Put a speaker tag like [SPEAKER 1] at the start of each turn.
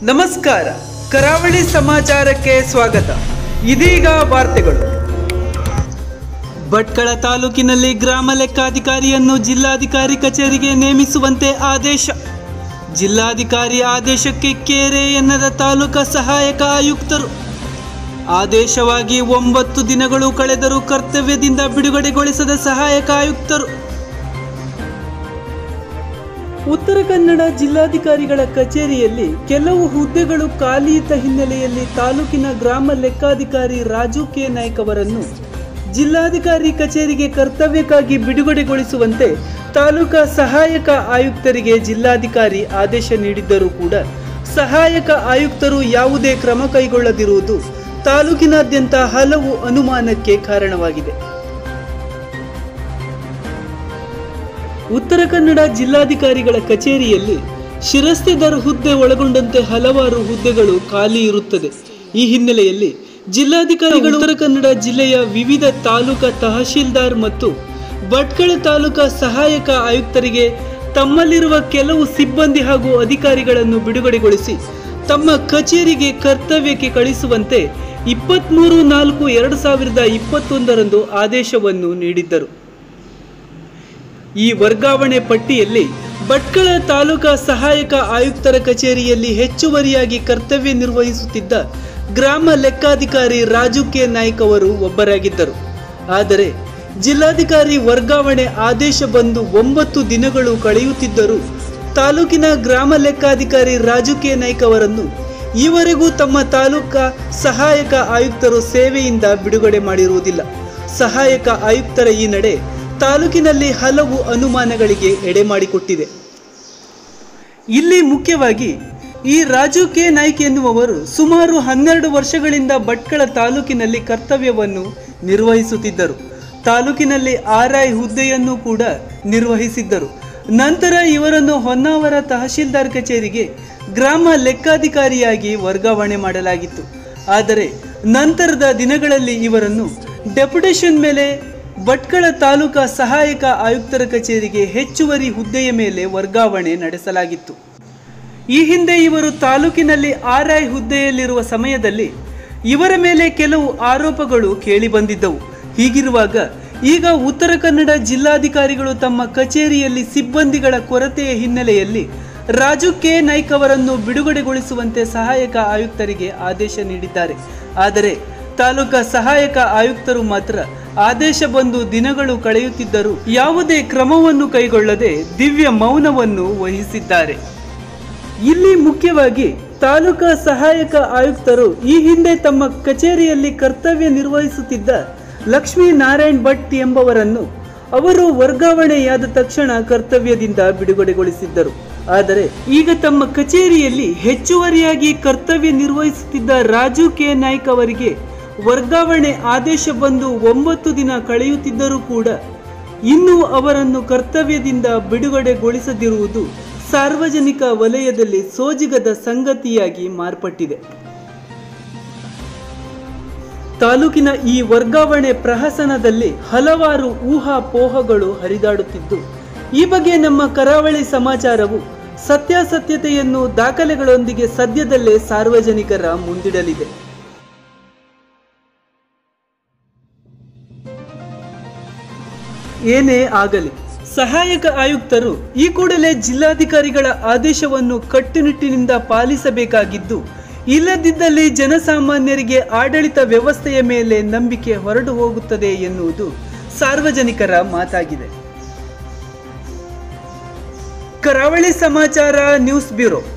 [SPEAKER 1] ನಮಸ್ಕಾರ ಕರಾವಳಿ ಸಮಾಚಾರಕ್ಕೆ ಸ್ವಾಗತ ಇದೀಗ ವಾರ್ತೆಗಳು ಭಟ್ಕಳ ತಾಲೂಕಿನಲ್ಲಿ ಗ್ರಾಮ ಲೆಕ್ಕಾಧಿಕಾರಿಯನ್ನು ಜಿಲ್ಲಾಧಿಕಾರಿ ಕಚೇರಿಗೆ ನೇಮಿಸುವಂತೆ ಆದೇಶ ಜಿಲ್ಲಾಧಿಕಾರಿ ಆದೇಶಕ್ಕೆ ಕೇರೆ ಎನ್ನದ ತಾಲೂಕಾ ಸಹಾಯಕ ಆಯುಕ್ತರು ಆದೇಶವಾಗಿ ಒಂಬತ್ತು ದಿನಗಳು ಕಳೆದರೂ ಕರ್ತವ್ಯದಿಂದ ಬಿಡುಗಡೆಗೊಳಿಸದ ಸಹಾಯಕ ಆಯುಕ್ತರು ಉತ್ತರ ಕನ್ನಡ ಜಿಲ್ಲಾಧಿಕಾರಿಗಳ ಕಚೇರಿಯಲ್ಲಿ ಕೆಲವು ಹುದ್ದೆಗಳು ಖಾಲಿ ಇದ್ದ ಹಿನ್ನೆಲೆಯಲ್ಲಿ ತಾಲೂಕಿನ ಗ್ರಾಮ ಲೆಕ್ಕಾಧಿಕಾರಿ ರಾಜು ಕೆ ನಾಯ್ಕ್ ಅವರನ್ನು ಜಿಲ್ಲಾಧಿಕಾರಿ ಕಚೇರಿಗೆ ಕರ್ತವ್ಯಕ್ಕಾಗಿ ಬಿಡುಗಡೆಗೊಳಿಸುವಂತೆ ತಾಲೂಕಾ ಸಹಾಯಕ ಆಯುಕ್ತರಿಗೆ ಜಿಲ್ಲಾಧಿಕಾರಿ ಆದೇಶ ನೀಡಿದ್ದರೂ ಕೂಡ ಸಹಾಯಕ ಆಯುಕ್ತರು ಯಾವುದೇ ಕ್ರಮ ಕೈಗೊಳ್ಳದಿರುವುದು ತಾಲೂಕಿನಾದ್ಯಂತ ಹಲವು ಅನುಮಾನಕ್ಕೆ ಕಾರಣವಾಗಿದೆ ಉತ್ತರ ಕನ್ನಡ ಜಿಲ್ಲಾಧಿಕಾರಿಗಳ ಕಚೇರಿಯಲ್ಲಿ ಶಿರಸ್ತೆದಾರ್ ಹುದ್ದೆ ಒಳಗೊಂಡಂತೆ ಹಲವಾರು ಹುದ್ದೆಗಳು ಖಾಲಿ ಇರುತ್ತದೆ ಈ ಹಿನ್ನೆಲೆಯಲ್ಲಿ ಜಿಲ್ಲಾಧಿಕಾರಿಗಳು ಉತ್ತರ ಕನ್ನಡ ಜಿಲ್ಲೆಯ ವಿವಿಧ ತಾಲೂಕಾ ತಹಶೀಲ್ದಾರ್ ಮತ್ತು ಭಟ್ಕಳ ತಾಲೂಕಾ ಸಹಾಯಕ ಆಯುಕ್ತರಿಗೆ ತಮ್ಮಲ್ಲಿರುವ ಕೆಲವು ಸಿಬ್ಬಂದಿ ಹಾಗೂ ಅಧಿಕಾರಿಗಳನ್ನು ಬಿಡುಗಡೆಗೊಳಿಸಿ ತಮ್ಮ ಕಚೇರಿಗೆ ಕರ್ತವ್ಯಕ್ಕೆ ಕಳಿಸುವಂತೆ ಇಪ್ಪತ್ತ್ಮೂರು ನಾಲ್ಕು ಎರಡು ಸಾವಿರದ ಇಪ್ಪತ್ತೊಂದರಂದು ಆದೇಶವನ್ನು ನೀಡಿದ್ದರು ಈ ವರ್ಗಾವಣೆ ಪಟ್ಟಿಯಲ್ಲಿ ಭಟ್ಕಳ ತಾಲೂಕಾ ಸಹಾಯಕ ಆಯುಕ್ತರ ಕಚೇರಿಯಲ್ಲಿ ಹೆಚ್ಚುವರಿಯಾಗಿ ಕರ್ತವ್ಯ ನಿರ್ವಹಿಸುತ್ತಿದ್ದ ಗ್ರಾಮ ಲೆಕ್ಕಾಧಿಕಾರಿ ರಾಜು ಕೆ ನಾಯ್ಕ್ ಅವರು ಒಬ್ಬರಾಗಿದ್ದರು ಆದರೆ ಜಿಲ್ಲಾಧಿಕಾರಿ ವರ್ಗಾವಣೆ ಆದೇಶ ಬಂದು ಒಂಬತ್ತು ದಿನಗಳು ಕಳೆಯುತ್ತಿದ್ದರೂ ತಾಲೂಕಿನ ಗ್ರಾಮ ಲೆಕ್ಕಾಧಿಕಾರಿ ರಾಜು ಕೆ ನಾಯ್ಕ್ ಅವರನ್ನು ಈವರೆಗೂ ತಮ್ಮ ತಾಲೂಕಾ ಸಹಾಯಕ ಆಯುಕ್ತರು ಸೇವೆಯಿಂದ ಬಿಡುಗಡೆ ಮಾಡಿರುವುದಿಲ್ಲ ಸಹಾಯಕ ಆಯುಕ್ತರ ಈ ನಡೆ ತಾಲೂಕಿನಲ್ಲಿ ಹಲವು ಅನುಮಾನಗಳಿಗೆ ಎಡೆ ಮಾಡಿಕೊಟ್ಟಿದೆ ಇಲ್ಲಿ ಮುಖ್ಯವಾಗಿ ಈ ರಾಜು ಕೆ ನಾಯ್ಕ್ ಎನ್ನುವವರು ಸುಮಾರು ಹನ್ನೆರಡು ವರ್ಷಗಳಿಂದ ಭಟ್ಕಳ ತಾಲೂಕಿನಲ್ಲಿ ಕರ್ತವ್ಯವನ್ನು ನಿರ್ವಹಿಸುತ್ತಿದ್ದರು ತಾಲೂಕಿನಲ್ಲಿ ಆರ್ಐ ಹುದ್ದೆಯನ್ನು ಕೂಡ ನಿರ್ವಹಿಸಿದ್ದರು ನಂತರ ಇವರನ್ನು ಹೊನ್ನಾವರ ತಹಶೀಲ್ದಾರ್ ಕಚೇರಿಗೆ ಗ್ರಾಮ ಲೆಕ್ಕಾಧಿಕಾರಿಯಾಗಿ ವರ್ಗಾವಣೆ ಮಾಡಲಾಗಿತ್ತು ಆದರೆ ನಂತರದ ದಿನಗಳಲ್ಲಿ ಇವರನ್ನು ಡೆಪ್ಯುಟೇಷನ್ ಮೇಲೆ ಭಟ್ಕಳ ತಾಲೂಕಾ ಸಹಾಯಕ ಆಯುಕ್ತರ ಕಚೇರಿಗೆ ಹೆಚ್ಚುವರಿ ಹುದ್ದೆಯ ಮೇಲೆ ವರ್ಗಾವಣೆ ನಡೆಸಲಾಗಿತ್ತು ಈ ಹಿಂದೆ ಇವರು ತಾಲೂಕಿನಲ್ಲಿ ಆರ್ಐ ಹುದ್ದೆಯಲ್ಲಿರುವ ಸಮಯದಲ್ಲಿ ಇವರ ಮೇಲೆ ಕೆಲವು ಆರೋಪಗಳು ಕೇಳಿಬಂದಿದ್ದವು ಹೀಗಿರುವಾಗ ಈಗ ಉತ್ತರ ಕನ್ನಡ ಜಿಲ್ಲಾಧಿಕಾರಿಗಳು ತಮ್ಮ ಕಚೇರಿಯಲ್ಲಿ ಸಿಬ್ಬಂದಿಗಳ ಕೊರತೆಯ ಹಿನ್ನೆಲೆಯಲ್ಲಿ ರಾಜು ಕೆ ನಾಯ್ಕ್ ಅವರನ್ನು ಬಿಡುಗಡೆಗೊಳಿಸುವಂತೆ ಸಹಾಯಕ ಆಯುಕ್ತರಿಗೆ ಆದೇಶ ನೀಡಿದ್ದಾರೆ ಆದರೆ ತಾಲೂಕಾ ಸಹಾಯಕ ಆಯುಕ್ತರು ಮಾತ್ರ ಆದೇಶ ಬಂದು ದಿನಗಳು ಕಳೆಯುತ್ತಿದ್ದರೂ ಯಾವುದೇ ಕ್ರಮವನ್ನು ಕೈಗೊಳ್ಳದೆ ದಿವ್ಯ ಮೌನವನ್ನು ವಹಿಸಿದ್ದಾರೆ ಇಲ್ಲಿ ಮುಖ್ಯವಾಗಿ ತಾಲೂಕಾ ಸಹಾಯಕ ಆಯುಕ್ತರು ಈ ಹಿಂದೆ ತಮ್ಮ ಕಚೇರಿಯಲ್ಲಿ ಕರ್ತವ್ಯ ನಿರ್ವಹಿಸುತ್ತಿದ್ದ ಲಕ್ಷ್ಮೀ ನಾರಾಯಣ್ ಭಟ್ ಎಂಬವರನ್ನು ಅವರು ವರ್ಗಾವಣೆಯಾದ ತಕ್ಷಣ ಕರ್ತವ್ಯದಿಂದ ಬಿಡುಗಡೆಗೊಳಿಸಿದ್ದರು ಆದರೆ ಈಗ ತಮ್ಮ ಕಚೇರಿಯಲ್ಲಿ ಹೆಚ್ಚುವರಿಯಾಗಿ ಕರ್ತವ್ಯ ನಿರ್ವಹಿಸುತ್ತಿದ್ದ ರಾಜು ಕೆ ನಾಯ್ಕ್ ಅವರಿಗೆ ವರ್ಗಾವಣೆ ಆದೇಶ ಬಂದು ಒಂಬತ್ತು ದಿನ ಕಳೆಯುತ್ತಿದ್ದರೂ ಕೂಡ ಇನ್ನೂ ಅವರನ್ನು ಕರ್ತವ್ಯದಿಂದ ಬಿಡುಗಡೆಗೊಳಿಸದಿರುವುದು ಸಾರ್ವಜನಿಕ ವಲಯದಲ್ಲಿ ಸೋಜಿಗದ ಸಂಗತಿಯಾಗಿ ಮಾರ್ಪಟ್ಟಿದೆ ತಾಲೂಕಿನ ಈ ವರ್ಗಾವಣೆ ಪ್ರಹಸನದಲ್ಲಿ ಹಲವಾರು ಊಹಾಪೋಹಗಳು ಹರಿದಾಡುತ್ತಿದ್ದು ಈ ಬಗ್ಗೆ ನಮ್ಮ ಕರಾವಳಿ ಸಮಾಚಾರವು ಸತ್ಯಾಸತ್ಯತೆಯನ್ನು ದಾಖಲೆಗಳೊಂದಿಗೆ ಸದ್ಯದಲ್ಲೇ ಸಾರ್ವಜನಿಕರ ಮುಂದಿಡಲಿದೆ ಏನೇ ಆಗಲಿ ಸಹಾಯಕ ಆಯುಕ್ತರು ಈ ಕೂಡಲೇ ಜಿಲ್ಲಾಧಿಕಾರಿಗಳ ಆದೇಶವನ್ನು ಕಟ್ಟುನಿಟ್ಟಿನಿಂದ ಪಾಲಿಸಬೇಕಾಗಿದ್ದು ಇಲ್ಲದಿದ್ದಲ್ಲಿ ಜನಸಾಮಾನ್ಯರಿಗೆ ಆಡಳಿತ ವ್ಯವಸ್ಥೆಯ ಮೇಲೆ ನಂಬಿಕೆ ಹೊರಟು ಹೋಗುತ್ತದೆ ಎನ್ನುವುದು ಸಾರ್ವಜನಿಕರ ಮಾತಾಗಿದೆ ಕರಾವಳಿ ಸಮಾಚಾರ ನ್ಯೂಸ್ ಬ್ಯೂರೋ